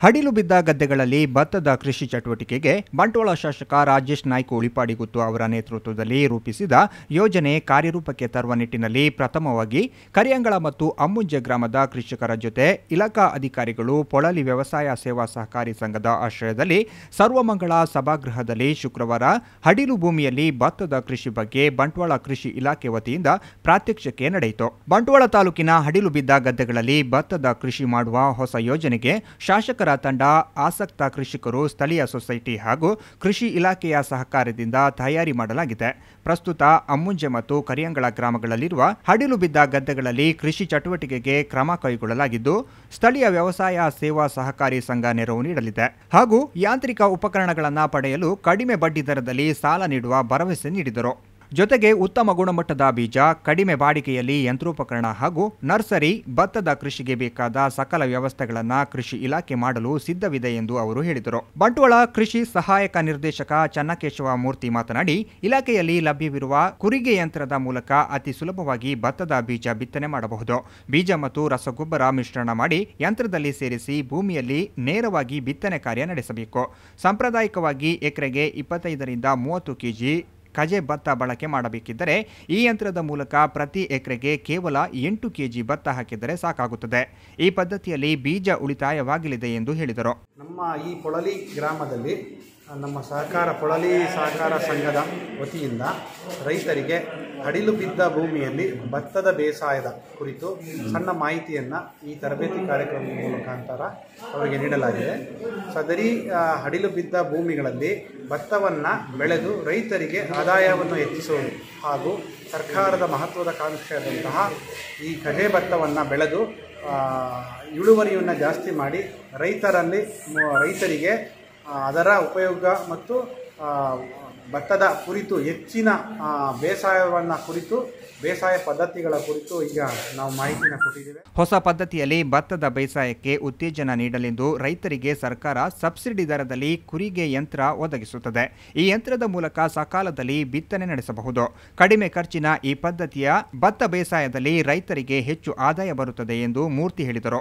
ಹಡಿಲು ಬಿದ್ದ ಗದ್ದೆಗಳಲ್ಲಿ ಭತ್ತದ ಕೃಷಿ ಚಟುವಟಿಕೆಗೆ ಬಂಟ್ವಾಳ ಶಾಸಕ ರಾಜೇಶ್ ನಾಯ್ಕ ಉಳಿಪಾಡಿಗುತ್ತು ಅವರ ನೇತೃತ್ವದಲ್ಲಿ ರೂಪಿಸಿದ ಯೋಜನೆ ಕಾರ್ಯರೂಪಕ್ಕೆ ತರುವ ನಿಟ್ಟಿನಲ್ಲಿ ಪ್ರಥಮವಾಗಿ ಕರಿಯಂಗಳ ಮತ್ತು ಅಮ್ಮುಂಜೆ ಗ್ರಾಮದ ಕೃಷಿಕರ ಜೊತೆ ಇಲಾಖಾ ಅಧಿಕಾರಿಗಳು ಪೊಳಲಿ ವ್ಯವಸಾಯ ಸೇವಾ ಸಹಕಾರಿ ಸಂಘದ ಆಶ್ರಯದಲ್ಲಿ ಸರ್ವಮಂಗಳ ಸಭಾಗೃಹದಲ್ಲಿ ಶುಕ್ರವಾರ ಹಡಿಲು ಭೂಮಿಯಲ್ಲಿ ಭತ್ತದ ಕೃಷಿ ಬಗ್ಗೆ ಬಂಟ್ವಾಳ ಕೃಷಿ ಇಲಾಖೆ ವತಿಯಿಂದ ಪ್ರಾತ್ಯಕ್ಷಿಕೆ ನಡೆಯಿತು ಬಂಟ್ವಾಳ ತಾಲೂಕಿನ ಹಡಿಲು ಬಿದ್ದ ಗದ್ದೆಗಳಲ್ಲಿ ಭತ್ತದ ಕೃಷಿ ಮಾಡುವ ಹೊಸ ಯೋಜನೆಗೆ ಶಾಸಕರ ತಂಡ ಆಸಕ್ತ ಕೃಷಿಕರು ಸ್ಥಳೀಯ ಸೊಸೈಟಿ ಹಾಗೂ ಕೃಷಿ ಇಲಾಖೆಯ ಸಹಕಾರದಿಂದ ತಯಾರಿ ಮಾಡಲಾಗಿದೆ ಪ್ರಸ್ತುತ ಅಮ್ಮುಂಜೆ ಮತ್ತು ಕರಿಯಂಗಳ ಗ್ರಾಮಗಳಲ್ಲಿರುವ ಹಡಿಲು ಬಿದ್ದ ಗದ್ದೆಗಳಲ್ಲಿ ಕೃಷಿ ಚಟುವಟಿಕೆಗೆ ಕ್ರಮ ಕೈಗೊಳ್ಳಲಾಗಿದ್ದು ಸ್ಥಳೀಯ ವ್ಯವಸಾಯ ಸೇವಾ ಸಹಕಾರಿ ಸಂಘ ನೆರವು ನೀಡಲಿದೆ ಹಾಗೂ ಯಾಂತ್ರಿಕ ಉಪಕರಣಗಳನ್ನು ಪಡೆಯಲು ಕಡಿಮೆ ಬಡ್ಡಿ ದರದಲ್ಲಿ ಸಾಲ ನೀಡುವ ಭರವಸೆ ನೀಡಿದರು ಜೊತೆಗೆ ಉತ್ತಮ ಗುಣಮಟ್ಟದ ಬೀಜ ಕಡಿಮೆ ಬಾಡಿಗೆಯಲ್ಲಿ ಯಂತ್ರೋಪಕರಣ ಹಾಗೂ ನರ್ಸರಿ ಭತ್ತದ ಕೃಷಿಗೆ ಬೇಕಾದ ಸಕಲ ವ್ಯವಸ್ಥೆಗಳನ್ನು ಕೃಷಿ ಇಲಾಖೆ ಮಾಡಲು ಸಿದ್ಧವಿದೆ ಎಂದು ಅವರು ಹೇಳಿದರು ಬಂಟ್ವಾಳ ಕೃಷಿ ಸಹಾಯಕ ನಿರ್ದೇಶಕ ಚನ್ನಕೇಶವ ಮೂರ್ತಿ ಮಾತನಾಡಿ ಇಲಾಖೆಯಲ್ಲಿ ಲಭ್ಯವಿರುವ ಕುರಿಗೆ ಯಂತ್ರದ ಮೂಲಕ ಅತಿ ಸುಲಭವಾಗಿ ಭತ್ತದ ಬೀಜ ಬಿತ್ತನೆ ಮಾಡಬಹುದು ಬೀಜ ಮತ್ತು ರಸಗೊಬ್ಬರ ಮಿಶ್ರಣ ಮಾಡಿ ಯಂತ್ರದಲ್ಲಿ ಸೇರಿಸಿ ಭೂಮಿಯಲ್ಲಿ ನೇರವಾಗಿ ಬಿತ್ತನೆ ಕಾರ್ಯ ನಡೆಸಬೇಕು ಸಾಂಪ್ರದಾಯಿಕವಾಗಿ ಎಕರೆಗೆ ಇಪ್ಪತ್ತೈದರಿಂದ ಮೂವತ್ತು ಕೆಜಿ ಕಜೆ ಭತ್ತ ಬಳಕೆ ಮಾಡಬೇಕಿದ್ದರೆ ಈ ಯಂತ್ರದ ಮೂಲಕ ಪ್ರತಿ ಎಕರೆಗೆ ಕೇವಲ ಎಂಟು ಕೆಜಿ ಭತ್ತ ಹಾಕಿದರೆ ಸಾಕಾಗುತ್ತದೆ ಈ ಪದ್ಧತಿಯಲ್ಲಿ ಬೀಜ ಉಳಿತಾಯವಾಗಲಿದೆ ಎಂದು ಹೇಳಿದರು ನಮ್ಮ ಈ ಪೊಳಲಿ ಗ್ರಾಮದಲ್ಲಿ ಆ, ನಮ್ಮ ಸಹಕಾರ ಪೊಳಲಿ ಸಹಕಾರ ಸಂಘದ ವತಿಯಿಂದ ರೈತರಿಗೆ ಅಡಿಲು ಬಿದ್ದ ಭೂಮಿಯಲ್ಲಿ ಭತ್ತದ ಬೇಸಾಯದ ಕುರಿತು ಸಣ್ಣ ಮಾಹಿತಿಯನ್ನು ಈ ತರಬೇತಿ ಕಾರ್ಯಕ್ರಮದ ಮುಖಾಂತರ ಅವರಿಗೆ ನೀಡಲಾಗಿದೆ ಸದರಿ ಆ, ಅಡಿಲು ಬಿದ್ದ ಭೂಮಿಗಳಲ್ಲಿ ಭತ್ತವನ್ನು ಬೆಳೆದು ರೈತರಿಗೆ ಆದಾಯವನ್ನು ಹೆಚ್ಚಿಸುವುದು ಹಾಗೂ ಸರ್ಕಾರದ ಮಹತ್ವದ ಕಾಂಕ್ಷೆಯಾದಂತಹ ಈ ಕಜೆ ಭತ್ತವನ್ನು ಬೆಳೆದು ಆ, ಇಳುವರಿಯನ್ನು ಜಾಸ್ತಿ ಮಾಡಿ ರೈತರಲ್ಲಿ ಮು- ರೈತರಿಗೆ ಆ, ಅದರ ಉಪಯೋಗ ಮತ್ತು ಆ, ಭತ್ತದ ಕುರಿತು ಹೆಚ್ಚಿನ ಆ, ಬೇಸಾಯವನ್ನು ಕುರಿತು ಬೇಸಾಯ ಪದ್ಧತಿಗಳ ಕುರಿತು ಈಗ ನಾವು ಮಾಹಿತಿನ ಕೊಟ್ಟಿದ್ದೇವೆ ಹೊಸ ಪದ್ಧತಿಯಲ್ಲಿ ಭತ್ತದ ಬೇಸಾಯಕ್ಕೆ ಉತ್ತೇಜನ ನೀಡಲೆಂದು ರೈತರಿಗೆ ಸರ್ಕಾರ ಸಬ್ಸಿಡಿ ದರದಲ್ಲಿ ಕುರಿಗೆ ಯಂತ್ರ ಒದಗಿಸುತ್ತದೆ ಈ ಯಂತ್ರದ ಮೂಲಕ ಸಕಾಲದಲ್ಲಿ ಬಿತ್ತನೆ ನಡೆಸಬಹುದು ಕಡಿಮೆ ಖರ್ಚಿನ ಈ ಪದ್ಧತಿಯ ಭತ್ತ ಬೇಸಾಯದಲ್ಲಿ ರೈತರಿಗೆ ಹೆಚ್ಚು ಆದಾಯ ಬರುತ್ತದೆ ಎಂದು ಮೂರ್ತಿ ಹೇಳಿದರು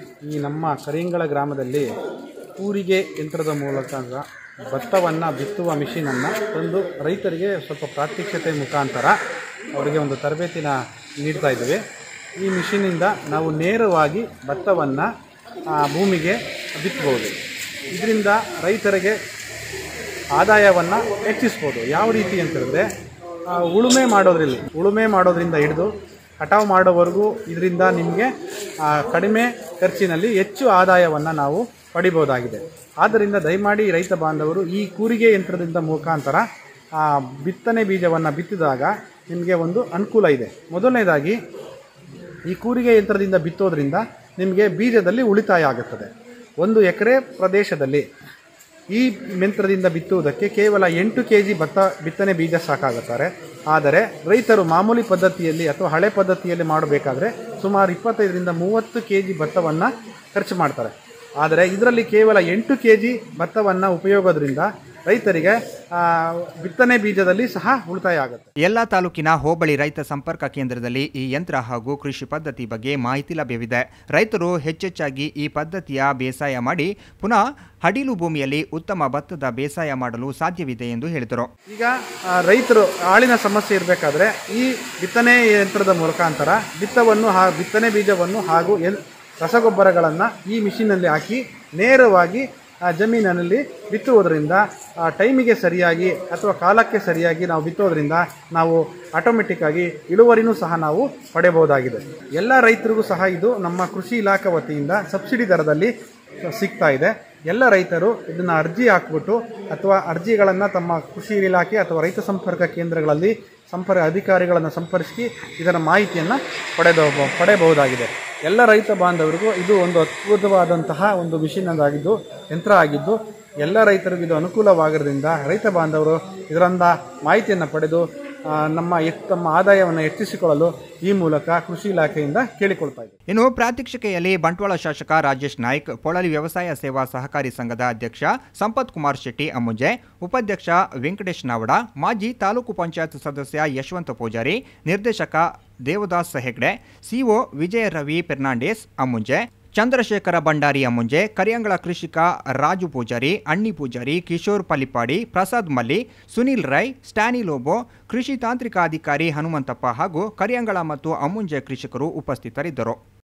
ಈ ನಮ್ಮ ಕರಿಂಗಳ ಗ್ರಾಮದಲ್ಲಿ ಕೂರಿಗೆ ಯಂತ್ರದ ಮೂಲಕ ಭತ್ತವನ್ನು ಬಿತ್ತುವ ಮಿಷಿನನ್ನು ತಂದು ರೈತರಿಗೆ ಸ್ವಲ್ಪ ಪ್ರಾತ್ಯಕ್ಷತೆ ಮುಖಾಂತರ ಅವರಿಗೆ ಒಂದು ತರಬೇತಿನ ನೀಡ್ತಾ ಇದ್ದೇವೆ ಈ ಮಿಷಿನಿಂದ ನಾವು ನೇರವಾಗಿ ಭತ್ತವನ್ನು ಭೂಮಿಗೆ ಬಿತ್ತಬಹುದು ಇದರಿಂದ ರೈತರಿಗೆ ಆದಾಯವನ್ನು ಹೆಚ್ಚಿಸ್ಬೋದು ಯಾವ ರೀತಿ ಅಂತ ಹೇಳಿದ್ರೆ ಆ, ಉಳುಮೆ ಮಾಡೋದ್ರಲ್ಲಿ ಉಳುಮೆ ಮಾಡೋದ್ರಿಂದ ಹಿಡಿದು ಕಟಾವು ಮಾಡೋವರೆಗೂ ಇದರಿಂದ ನಿಮಗೆ ಆ, ಕಡಿಮೆ ಖರ್ಚಿನಲ್ಲಿ ಹೆಚ್ಚು ಆದಾಯವನ್ನು ನಾವು ಪಡಿಬೋದಾಗಿದೆ ಆದ್ದರಿಂದ ದಯಮಾಡಿ ರೈತ ಬಾಂಧವರು ಈ ಕೂರಿಗೆ ಯಂತ್ರದಿಂದ ಮುಖಾಂತರ ಆ, ಬಿತ್ತನೆ ಬೀಜವನ್ನು ಬಿತ್ತಿದಾಗ ನಿಮಗೆ ಒಂದು ಅನುಕೂಲ ಇದೆ ಮೊದಲನೇದಾಗಿ ಈ ಕೂರಿಗೆ ಯಂತ್ರದಿಂದ ಬಿತ್ತೋದ್ರಿಂದ ನಿಮಗೆ ಬೀಜದಲ್ಲಿ ಉಳಿತಾಯ ಆಗುತ್ತದೆ ಒಂದು ಎಕರೆ ಪ್ರದೇಶದಲ್ಲಿ ಈ ಯಂತ್ರದಿಂದ ಬಿತ್ತುವುದಕ್ಕೆ ಕೇವಲ ಎಂಟು ಕೆ ಜಿ ಭತ್ತ ಬಿತ್ತನೆ ಬೀಜ ಸಾಕಾಗುತ್ತಾರೆ ಆದರೆ ರೈತರು ಮಾಮೂಲಿ ಪದ್ಧತಿಯಲ್ಲಿ ಅಥವಾ ಹಳೆ ಪದ್ಧತಿಯಲ್ಲಿ ಮಾಡಬೇಕಾದ್ರೆ ಸುಮಾರು ಇಪ್ಪತ್ತೈದರಿಂದ ಮೂವತ್ತು ಕೆ ಜಿ ಭತ್ತವನ್ನು ಖರ್ಚು ಮಾಡ್ತಾರೆ ಆದರೆ ಇದರಲ್ಲಿ ಕೇವಲ ಎಂಟು ಕೆ ಜಿ ಭತ್ತವನ್ನು ಉಪಯೋಗದಿಂದ ರೈತರಿಗೆ ಆ, ಬಿತ್ತನೆ ಬೀಜದಲ್ಲಿ ಸಹ ಉಳಿತಾಯ ಆಗುತ್ತೆ ಎಲ್ಲ ತಾಲೂಕಿನ ಹೋಬಳಿ ರೈತ ಸಂಪರ್ಕ ಕೇಂದ್ರದಲ್ಲಿ ಈ ಯಂತ್ರ ಹಾಗೂ ಕೃಷಿ ಪದ್ಧತಿ ಬಗ್ಗೆ ಮಾಹಿತಿ ಲಭ್ಯವಿದೆ ರೈತರು ಹೆಚ್ಚೆಚ್ಚಾಗಿ ಈ ಪದ್ಧತಿಯ ಬೇಸಾಯ ಮಾಡಿ ಪುನಃ ಹಡಿಲು ಭೂಮಿಯಲ್ಲಿ ಉತ್ತಮ ಭತ್ತದ ಬೇಸಾಯ ಮಾಡಲು ಸಾಧ್ಯವಿದೆ ಎಂದು ಹೇಳಿದರು ಈಗ ಆ, ರೈತರು ಆಳಿನ ಸಮಸ್ಯೆ ಇರಬೇಕಾದ್ರೆ ಈ ಬಿತ್ತನೆ ಯಂತ್ರದ ಮುಖಾಂತರ ಬಿತ್ತವನ್ನು ಹಾ ಬಿತ್ತನೆ ಬೀಜವನ್ನು ಹಾಗೂ ಎಲ್ ರಸಗೊಬ್ಬರಗಳನ್ನು ಈ ಮಿಷಿನಲ್ಲಿ ಹಾಕಿ ನೇರವಾಗಿ ಆ ಜಮೀನಿನಲ್ಲಿ ಬಿತ್ತುವುದರಿಂದ ಆ ಟೈಮಿಗೆ ಸರಿಯಾಗಿ ಅಥವಾ ಕಾಲಕ್ಕೆ ಸರಿಯಾಗಿ ನಾವು ಬಿತ್ತೋದ್ರಿಂದ ನಾವು ಆಟೋಮೆಟಿಕ್ ಆಗಿ ಇಳುವರಿನೂ ಸಹ ನಾವು ಪಡೆಯಬಹುದಾಗಿದೆ ಎಲ್ಲ ರೈತರಿಗೂ ಸಹ ಇದು ನಮ್ಮ ಕೃಷಿ ಇಲಾಖೆ ವತಿಯಿಂದ ಸಬ್ಸಿಡಿ ದರದಲ್ಲಿ ಸಿಗ್ತಾ ಇದೆ ಎಲ್ಲ ರೈತರು ಇದನ್ನು ಅರ್ಜಿ ಹಾಕ್ಬಿಟ್ಟು ಅಥವಾ ಅರ್ಜಿಗಳನ್ನು ತಮ್ಮ ಕೃಷಿ ಇಲಾಖೆ ಅಥವಾ ರೈತ ಸಂಪರ್ಕ ಕೇಂದ್ರಗಳಲ್ಲಿ ಸಂಪರ್ಕ ಅಧಿಕಾರಿಗಳನ್ನು ಸಂಪರ್ಕಿಸಿ ಇದರ ಮಾಹಿತಿಯನ್ನು ಪಡೆದ ಪಡೆಯಬಹುದಾಗಿದೆ ಎಲ್ಲ ರೈತ ಬಾಂಧವರಿಗೂ ಇದು ಒಂದು ಅದ್ಭುತವಾದಂತಹ ಒಂದು ಮಿಷಿನ್ ಆಗಿದ್ದು ಯಂತ್ರ ಆಗಿದ್ದು ಎಲ್ಲ ರೈತರಿಗೂ ಇದು ಅನುಕೂಲವಾಗಿರೋದ್ರಿಂದ ರೈತ ಬಾಂಧವರು ಇದರಿಂದ ಮಾಹಿತಿಯನ್ನು ಪಡೆದು ಆ, ನಮ್ಮ ಎತ್- ತಮ್ಮ ಆದಾಯವನ್ನು ಹೆಚ್ಚಿಸಿಕೊಳ್ಳಲು ಈ ಮೂಲಕ ಕೃಷಿ ಇಲಾಖೆಯಿಂದ ಕೇಳಿಕೊಳ್ತಾ ಇದ್ದೀವಿ ಇನ್ನು ಪ್ರಾತ್ಯಕ್ಷಿಕೆಯಲ್ಲಿ ಬಂಟ್ವಾಳ ಶಾಸಕ ರಾಜೇಶ್ ನಾಯ್ಕ್ ಪೊಳಲಿ ವ್ಯವಸಾಯ ಸೇವಾ ಸಹಕಾರಿ ಸಂಘದ ಅಧ್ಯಕ್ಷ ಸಂಪತ್ ಕುಮಾರ್ ಶೆಟ್ಟಿ ಅಮ್ಮುಂಜೆ ಉಪಾಧ್ಯಕ್ಷ ವೆಂಕಟೇಶ್ ನಾವಡ ಮಾಜಿ ತಾಲೂಕು ಪಂಚಾಯತ್ ಸದಸ್ಯ ಯಶವಂತ ಪೂಜಾರಿ ನಿರ್ದೇಶಕ ದೇವದಾಸ್ ಹೆಗ್ಡೆ ಸಿಒ ವಿಜಯ ರವಿ ಫೆರ್ನಾಂಡಿಸ್ ಅಮ್ಮುಂಜೆ ಚಂದ್ರಶೇಖರ ಭಂಡಾರಿಯ ಮುಂಜೆ ಕರಿಯಂಗಳ ಕೃಷಿಕ ರಾಜು ಪೂಜಾರಿ ಅಣ್ಣಿ ಪೂಜಾರಿ ಕಿಶೋರ್ ಪಲಿಪಾಡಿ ಪ್ರಸಾದ್ ಮಲ್ಲಿ ಸುನಿಲ್ ರೈ ಸ್ಟ್ಯಾನಿ ಲೋಬೋ ಕೃಷಿ ತಾಂತ್ರಿಕ ಅಧಿಕಾರಿ ಹನುಮಂತಪ್ಪ ಹಾಗೂ ಕರಿಯಂಗಳ ಮತ್ತು ಅಮ್ಮುಂಜೆ ಕೃಷಿಕರು ಉಪಸ್ಥಿತರಿದ್ದರು